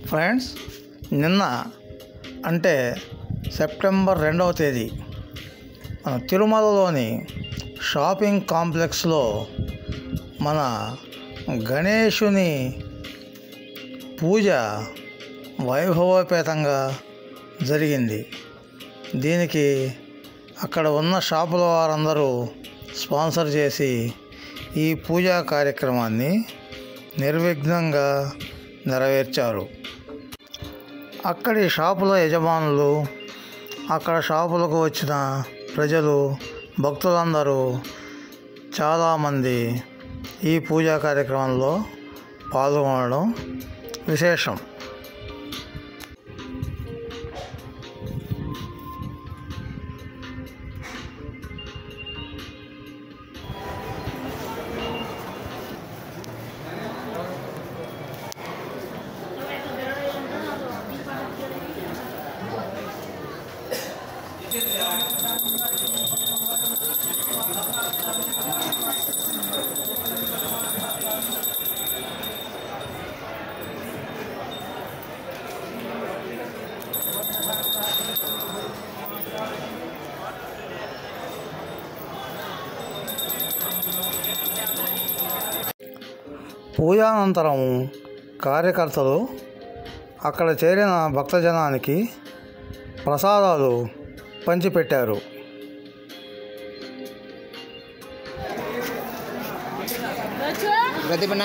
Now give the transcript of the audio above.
friends నిన్న అంటే September రెండవ తేదీ మన తిరుమలలోని షాపింగ్ కాంప్లెక్స్లో మన గణేషుని పూజ వైభవోపేతంగా జరిగింది దీనికి అక్కడ ఉన్న షాపుల వారందరూ స్పాన్సర్ చేసి ఈ పూజా కార్యక్రమాన్ని నిర్విఘ్నంగా నెరవేర్చారు అక్కడి షాపుల యజమానులు అక్కడ షాపులకు వచ్చిన ప్రజలు భక్తులందరూ చాలామంది ఈ పూజా కార్యక్రమంలో పాల్గొనడం విశేషం పూజానంతరం కార్యకర్తలు అక్కడ చేరిన భక్తజనానికి ప్రసాదాలు పంచిపెట్టారు ప్రతిభన